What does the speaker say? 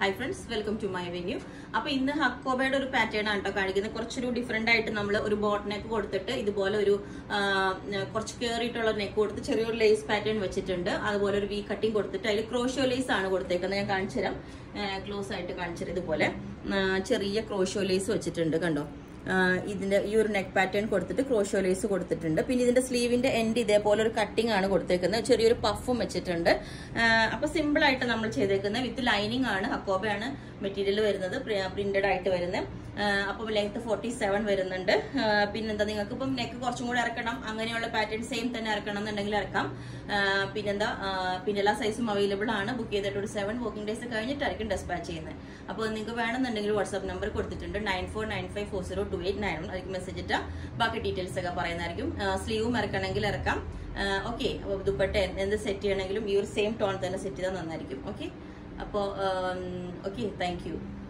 hi friends welcome to my venue അപ്പൊ ഇന്ന് ഹക്കോബയുടെ ഒരു പാറ്റേൺ ആണ് കേട്ടോ കാണിക്കുന്നത് കുറച്ചൊരു ഡിഫറെന്റ് ആയിട്ട് നമ്മൾ ഒരു ബോട്ട് നെക്ക് കൊടുത്തിട്ട് ഇതുപോലെ ഒരു ആ, കുറച്ച് കയറിയിട്ടുള്ള നെക്ക് കൊടുത്ത് ചെറിയൊരു ലേസ് പാറ്റേൺ വെച്ചിട്ടുണ്ട് അതുപോലെ ഒരു വി കട്ടിങ് കൊടുത്തിട്ട് അതിൽ ക്രോഷോ ലേസ് ആണ് കൊടുത്തേക്കുന്നത് ഞാൻ കാണിച്ചു തരാം ക്ലോസ് ആയിട്ട് കാണിച്ചു തരാം ഇതുപോലെ ആ, ചെറിയ ക്രോഷോ ലേസ് വെച്ചിട്ടുണ്ട് കണ്ടോ ആ, ഇതിന്റെ ഈ ഒരു നെക്ക് പാറ്റേൺ കൊടുത്തിട്ട് ക്രോഷോ ലേസ് കൊടുത്തിട്ടുണ്ട് പിന്നെ ഇതിന്റെ സ്ലീവിന്റെ എൻഡ് ഇതേപോലെ ഒരു കട്ടിംഗ് ആണ് കൊടുത്തേക്കുന്നത് ചെറിയൊരു പഫും വെച്ചിട്ടുണ്ട് ആ, അപ്പൊ സിമ്പിൾ ആയിട്ട് നമ്മൾ ചെയ്തേക്കുന്നത് വിത്ത് ലൈനിങ് ആണ് ഹക്കോബയാണ് മെറ്റീരിയൽ വരുന്നത് പ്രിന്റഡ് ആയിട്ട് വരുന്നത് അപ്പോൾ ലെങ്ത് ഫോർട്ടി സെവൻ വരുന്നുണ്ട് ആ, പിന്നെന്താ നിങ്ങൾക്ക് ഇപ്പം നെക്ക് കുറച്ചും കൂടെ ഇറക്കണം അങ്ങനെയുള്ള പാറ്റേൺ സെയിം തന്നെ ഇറക്കണം എന്നുണ്ടെങ്കിൽ ഇറക്കാം ആ, പിന്നെന്താ ആ, പിന്നെ എല്ലാ സൈസും അവൈലബിൾ ആണ് ബുക്ക് ചെയ്തിട്ട് ഒരു സെവൻ വർക്കിംഗ് ഡേയ്സ് കഴിഞ്ഞിട്ടായിരിക്കും ഡെസ്പാച്ച് ചെയ്യുന്നത് അപ്പോൾ നിങ്ങൾക്ക് വേണമെന്നുണ്ടെങ്കിൽ വാട്സ്ആപ്പ് നമ്പർ കൊടുത്തിട്ടുണ്ട് nine four nine five four zero two eight nine അതിലേക്ക് മെസ്സേജ് ഇട്ടാൽ ബാക്കി ഡീറ്റെയിൽസ് ഒക്കെ പറയുന്നതായിരിക്കും സ്ലീവും ഇറക്കണമെങ്കിൽ ഇറക്കാം ഓക്കെ അപ്പോൾ ദുപ്പട്ട എന്ത് സെറ്റ് ചെയ്യണമെങ്കിലും ഈ ഒരു സെയിം ടോൺ തന്നെ സെറ്റ് ചെയ്താൽ നന്നായിരിക്കും ഓക്കെ അപ്പോൾ ഓക്കെ താങ്ക് യു